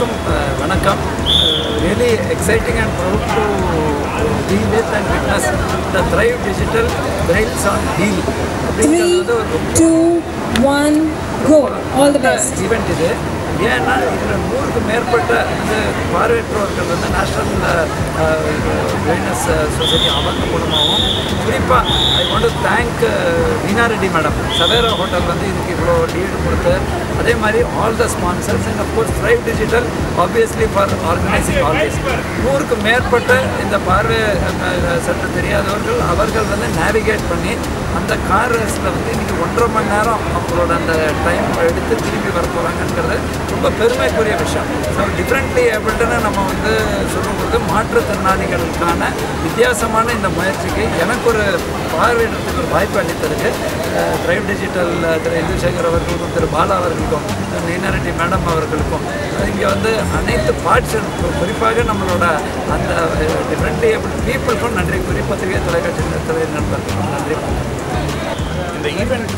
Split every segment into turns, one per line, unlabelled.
அனைவருக்கும் அஹ், வணக்கம் really exciting and proud to be with and witness the drive digital trails on டீல் அப்படிங்கிறது வந்து ஒரு ரொம்ப
two, one, go. All the best.
Event இது ஏன்னா இதில் நூறுக்கு மேற்பட்ட இந்த பார்வையற்றவர்கள் வந்து நேஷ்னல் பிளைனஸ் சொசைட்டி அவங்க மூலமாகவும் குறிப்பாக I want to thank Veena Reddy madam Savera hotel வந்து இதுக்கு இவ்வளோ லீடு கொடுத்து அதே மாதிரி all the sponsors and of course Thrive digital obviously for organising always நூறுக்கு மேற்பட்ட இந்த பார்வை அஹ், சற்று தெரியாதவர்கள் அவர்கள் வந்து நேவிகேட் பண்ணி அந்த கார் ரேஸில் வந்து இன்றைக்கி ஒன்றரை மணி நேரம் அவங்களோட அந்த டைம் எடுத்து திரும்பி வர போகிறாங்கன்றது ரொம்ப பெருமைக்குரிய விஷயம் ஸோ டிஃப்ரெண்ட்லி ஏபிள்டுன்னு நம்ம வந்து சொல்லும்போது மாற்றுத்திறனாளிகளுக்கான வித்தியாசமான இந்த முயற்சிக்கு எனக்கு ஒரு பார்வையிடத்துக்கு ஒரு வாய்ப்பு அளித்ததுக்கு டிரைவ் டிஜிட்டல் திரு இந்துசேகர் அவர்களுக்கும் திரு பாலா அவர்களுக்கும் நீனாரெட்டி மேடம் அவர்களுக்கும் இங்கே வந்து அனைத்து பார்ட்ஸ் குறிப்பாக நம்மளோட அந்த டிஃப்ரெண்ட்லி ஏபிள் பீப்புளுக்கும் நன்றி கூறி பத்திரிகை தொலைக்காட்சி நிறுத்தலை நண்பர்களுக்கும் நன்றி
இந்த ஈவெண்ட்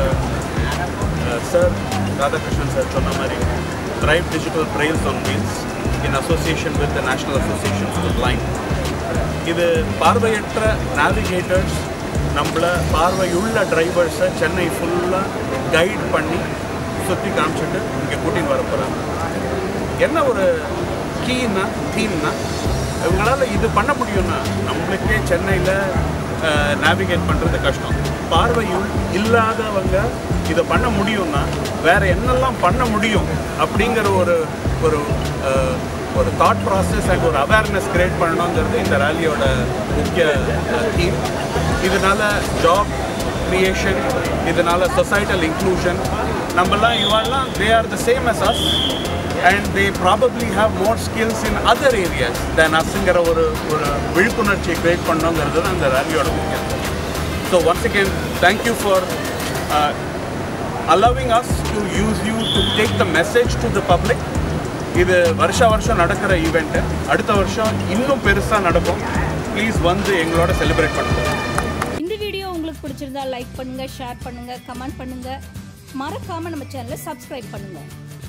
சார் ராதாகிருஷ்ணன் சார் சொன்ன மாதிரி drive digital trails on wheels in association with the national associations to blind இது பார்வையற்ற நேவிகேட்டர்ஸ் நம்மள பார்வையுள்ள டிரைவர்ஸை சென்னை ஃபுல்லாக கைட் பண்ணி சுற்றி காமிச்சிட்டு இங்கே கூட்டின்னு வர போகிறாங்க என்ன ஒரு கீன்னா தீம்னா இவங்களால இது பண்ண முடியும்னா நம்மளுக்கே சென்னையில் நேவிகேட் பண்ணுறது கஷ்டம் பார்வையுள் இல்லாதவங்க இதை பண்ண முடியும்னா வேற என்னெல்லாம் பண்ண முடியும் அப்படிங்கிற ஒரு ஒரு அஹ், ஒரு தாட் ப்ராசஸ் அண்ட் ஒரு அவேர்னஸ் கிரியேட் பண்ணணுங்கிறது இந்த ரேலியோட முக்கிய தீம் இதனால ஜாப் கிரியேஷன் இதனால சொசைட்டல் இன்க்ளூஷன் நம்மலாம் இவாள்லாம் they are the same as us and they probably have more skills in other areas then அஸ்ங்கிற ஒரு ஒரு விழிப்புணர்ச்சியை கிரியேட் பண்ணோங்கிறது தான் அந்த ரேலியோட முக்கியம் so once again thank you for allowing us to use you to take the message to the public இது வருஷா வருஷம் நடக்கிற ஈவெண்ட்டு அடுத்த வருஷம் இன்னும் பெருசாக நடக்கும் ப்ளீஸ் வந்து எங்களோட செலிப்ரேட் பண்ணுங்க
இந்த வீடியோ உங்களுக்கு பிடிச்சிருந்தா லைக் பண்ணுங்க ஷேர் பண்ணுங்க கமெண்ட் பண்ணுங்க மறக்காம நம்ம சேனலை சப்ஸ்கிரைப் பண்ணுங்க